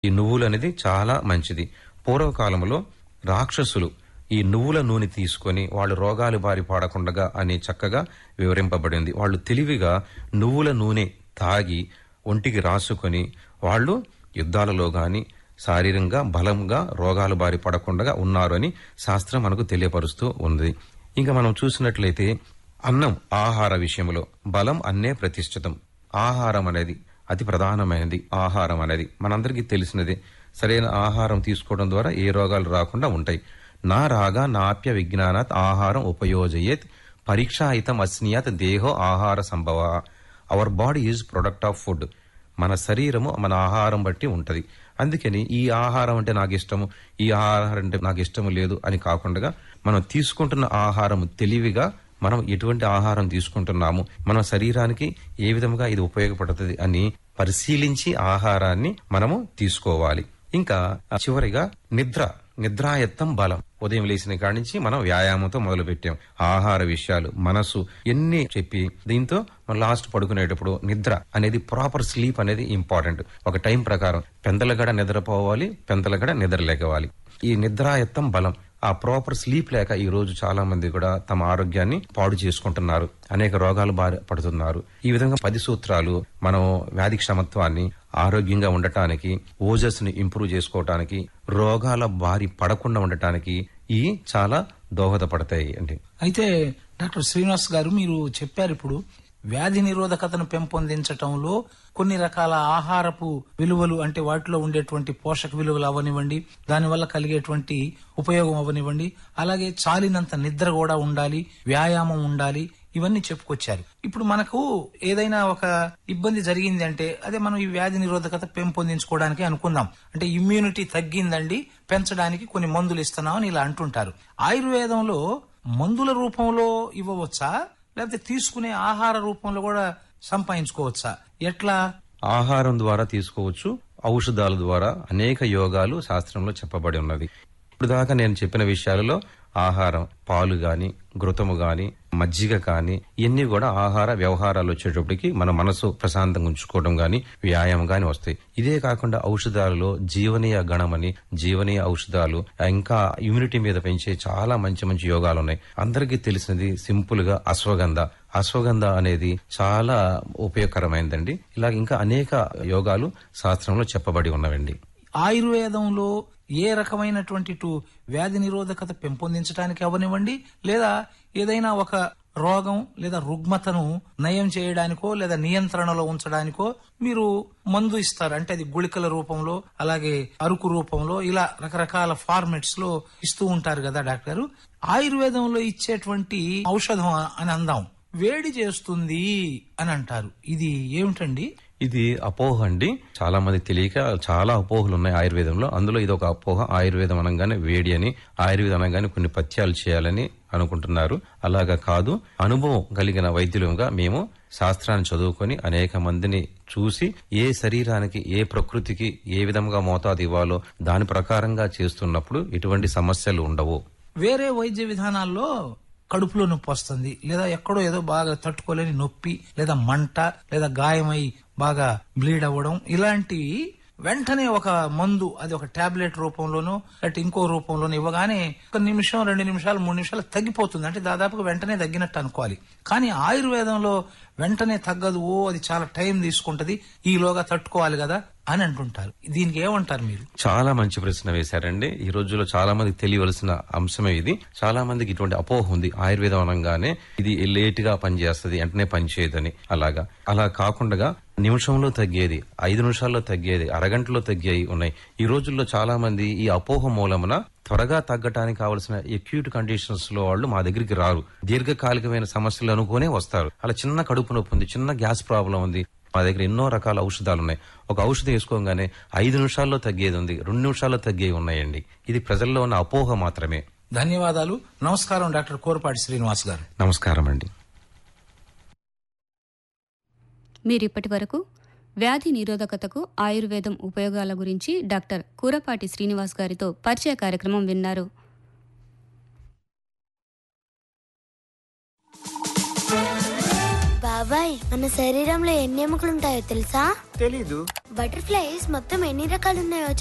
ఈ నువ్వులు అనేది చాలా మంచిది పూర్వకాలంలో రాక్షసులు ఈ నువ్వుల నూనె తీసుకొని వాళ్ళు రోగాలు బారి పాడకుండగా అని చక్కగా వివరింపబడింది వాళ్ళు తెలివిగా నువ్వుల నూనె తాగి ఒంటికి రాసుకొని వాళ్ళు యుద్ధాలలో గాని శారీరంగా బలంగా రోగాలు బారి పడకుండా ఉన్నారు అని శాస్త్రం మనకు తెలియపరుస్తూ ఉంది ఇంకా మనం చూసినట్లయితే అన్నం ఆహార విషయంలో బలం అన్నే ప్రతిష్ఠితం ఆహారం అనేది అతి ప్రధానమైనది ఆహారం అనేది మనందరికీ తెలిసినదే సరైన ఆహారం తీసుకోవడం ద్వారా ఏ రోగాలు రాకుండా ఉంటాయి నా రాగా నాప్య విజ్ఞానాత్ ఆహారం ఉపయోజయేత్ పరీక్షాహితం అస్నియాత్ దేహో ఆహార సంభవ our body is product of food మన శరీరము మన ఆహారం బట్టి ఉంటది అందుకని ఈ ఆహారం అంటే నాకు ఇష్టము ఈ ఆహారం అంటే నాకు ఇష్టము లేదు అని కాకుండా మనం తీసుకుంటున్న ఆహారం తెలివిగా మనం ఎటువంటి ఆహారం తీసుకుంటున్నాము మన శరీరానికి ఏ విధంగా ఇది ఉపయోగపడుతుంది అని పరిశీలించి ఆహారాన్ని మనము తీసుకోవాలి ఇంకా చివరిగా నిద్ర నిద్రాయత్తం బలం ఉదయం లేచిన కాడి నుంచి మనం వ్యాయామంతో మొదలు పెట్టాం ఆహార విషయాలు మనసు ఎన్ని చెప్పి దీంతో మనం లాస్ట్ పడుకునేటప్పుడు నిద్ర అనేది ప్రాపర్ స్లీప్ అనేది ఇంపార్టెంట్ ఒక టైం ప్రకారం పెందలగడ నిద్రపోవాలి పెందలగడ నిద్ర లేకవాలి ఈ నిద్రాయత్తం బలం ఆ ప్రాపర్ స్లీప్ లేక ఈ రోజు చాలా మంది కూడా తమ ఆరోగ్యాన్ని పాడు చేసుకుంటున్నారు అనేక రోగాలు బారి పడుతున్నారు ఈ విధంగా పది సూత్రాలు మనం వ్యాధి క్షమత్వాన్ని ఆరోగ్యంగా ఉండటానికి ఓజస్ ని ఇంప్రూవ్ చేసుకోవటానికి రోగాల బారి పడకుండా ఉండటానికి ఈ చాలా దోహదపడతాయి అండి అయితే డాక్టర్ శ్రీనివాస్ గారు మీరు చెప్పారు ఇప్పుడు వ్యాధి నిరోధకతను పెంపొందించటంలో కొన్ని రకాల ఆహారపు విలువలు అంటే వాటిలో ఉండేటువంటి పోషక విలువలు అవనివ్వండి దానివల్ల కలిగేటువంటి ఉపయోగం అవనివ్వండి అలాగే చాలినంత నిద్ర కూడా ఉండాలి వ్యాయామం ఉండాలి ఇవన్నీ చెప్పుకొచ్చారు ఇప్పుడు మనకు ఏదైనా ఒక ఇబ్బంది జరిగింది అంటే అదే మనం ఈ వ్యాధి నిరోధకత పెంపొందించుకోవడానికి అనుకుందాం అంటే ఇమ్యూనిటీ తగ్గిందండి పెంచడానికి కొన్ని మందులు ఇస్తున్నామని ఇలా అంటుంటారు ఆయుర్వేదంలో మందుల రూపంలో ఇవ్వవచ్చా లేకపోతే తీసుకునే ఆహార రూపంలో కూడా సంపాదించుకోవచ్చా ఎట్లా ఆహారం ద్వారా తీసుకోవచ్చు ఔషధాల ద్వారా అనేక యోగాలు శాస్త్రంలో చెప్పబడి ఉన్నది ఇప్పుడు దాకా నేను చెప్పిన విషయాలలో ఆహారం పాలు గాని ఘృతము గాని మజ్జిగ కాని ఇవన్నీ కూడా ఆహార వ్యవహారాలు వచ్చేటప్పటికి మన మనసు ప్రశాంతంగా ఉంచుకోవడం గాని వ్యాయామం గాని వస్తాయి ఇదే కాకుండా ఔషధాలలో జీవనీయ గణమని జీవనీయ ఔషధాలు ఇంకా ఇమ్యూనిటీ మీద పెంచే చాలా మంచి మంచి యోగాలు ఉన్నాయి అందరికీ తెలిసినది సింపుల్ గా అశ్వగంధ అశ్వగంధ అనేది చాలా ఉపయోగకరమైనదండి ఇలా ఇంకా అనేక యోగాలు శాస్త్రంలో చెప్పబడి ఉన్నవండి ఆయుర్వేదంలో ఏ రకమైనటువంటి ఇటు వ్యాధి నిరోధకత పెంపొందించడానికి అవనివ్వండి లేదా ఏదైనా ఒక రోగం లేదా రుగ్మతను నయం చేయడానికో లేదా నియంత్రణలో ఉంచడానికో మీరు మందు ఇస్తారు అంటే అది గుళికల రూపంలో అలాగే అరుకు రూపంలో ఇలా రకరకాల ఫార్మెట్స్ లో ఇస్తూ ఉంటారు కదా డాక్టర్ ఆయుర్వేదంలో ఇచ్చేటువంటి ఔషధం అని అందాం వేడి చేస్తుంది అని అంటారు ఇది ఏమిటండి ఇది అపోహ అండి చాలా మంది తెలియక చాలా అపోహలు ఉన్నాయి ఆయుర్వేదంలో అందులో ఇది ఒక అపోహ ఆయుర్వేదం అనగానే వేడి అని ఆయుర్వేదం అనగానే కొన్ని పథ్యాలు చేయాలని అనుకుంటున్నారు అలాగా కాదు అనుభవం కలిగిన వైద్యులుగా మేము శాస్త్రాన్ని చదువుకొని అనేక మందిని చూసి ఏ శరీరానికి ఏ ప్రకృతికి ఏ విధంగా మోతాదు ఇవ్వాలో దాని ప్రకారంగా చేస్తున్నప్పుడు ఎటువంటి సమస్యలు ఉండవు వేరే వైద్య విధానాల్లో కడుపులో నొప్పి వస్తుంది లేదా ఎక్కడో ఏదో బాగా తట్టుకోలేని నొప్పి లేదా మంట లేదా గాయమై బాగా బ్లీడ్ అవ్వడం ఇలాంటివి వెంటనే ఒక మందు అది ఒక టాబ్లెట్ రూపంలోనో లేకపోతే ఇంకో రూపంలోనో ఇవ్వగానే ఒక నిమిషం రెండు నిమిషాలు మూడు నిమిషాలు తగ్గిపోతుంది అంటే దాదాపుగా వెంటనే తగ్గినట్టు అనుకోవాలి కానీ ఆయుర్వేదంలో వెంటనే తగ్గదు ఓ అది చాలా టైం తీసుకుంటది ఈలోగా తట్టుకోవాలి కదా అని అంటుంటారు దీనికి ఏమంటారు మీరు చాలా మంచి ప్రశ్న వేశారండి ఈ రోజుల్లో చాలా మందికి తెలియవలసిన అంశమే ఇది చాలా మందికి ఇటువంటి అపోహ ఉంది ఆయుర్వేదం అనగానే ఇది లేట్ గా పనిచేస్తుంది వెంటనే పనిచేయదని అలాగా అలా కాకుండా నిమిషంలో తగ్గేది ఐదు నిమిషాల్లో తగ్గేది అరగంటలో తగ్గేవి ఉన్నాయి ఈ రోజుల్లో చాలా మంది ఈ అపోహ మూలమున త్వరగా తగ్గటానికి కావలసిన ఎక్యూట్ కండిషన్స్ లో వాళ్ళు మా దగ్గరికి రారు దీర్ఘకాలికమైన సమస్యలు అనుకునే వస్తారు అలా చిన్న కడుపు నొప్పి ఉంది చిన్న గ్యాస్ ప్రాబ్లం ఉంది మా దగ్గర ఎన్నో రకాల ఔషధాలు ఉన్నాయి ఒక ఔషధం వేసుకోగానే ఐదు నిమిషాల్లో తగ్గేది ఉంది రెండు నిమిషాల్లో తగ్గేవి ఉన్నాయండి ఇది ప్రజల్లో ఉన్న అపోహ మాత్రమే ధన్యవాదాలు నమస్కారం డాక్టర్ కోరపాటి శ్రీనివాస్ గారు నమస్కారం అండి మీరిప్పటి వరకు వ్యాధి నిరోధకతకు ఆయుర్వేదం ఉపయోగాల గురించి డాక్టర్ కూరపాటి శ్రీనివాస్ గారితో పరిచయ కార్యక్రమం విన్నారు బాబా అబ్బాయి మన శరీరంలో ఎన్ని ఎముకలు ఉంటాయో తెలుసా తెలీదు బటర్ఫ్లైస్ మొత్తం ఎన్ని రకాలు ఉన్నాయో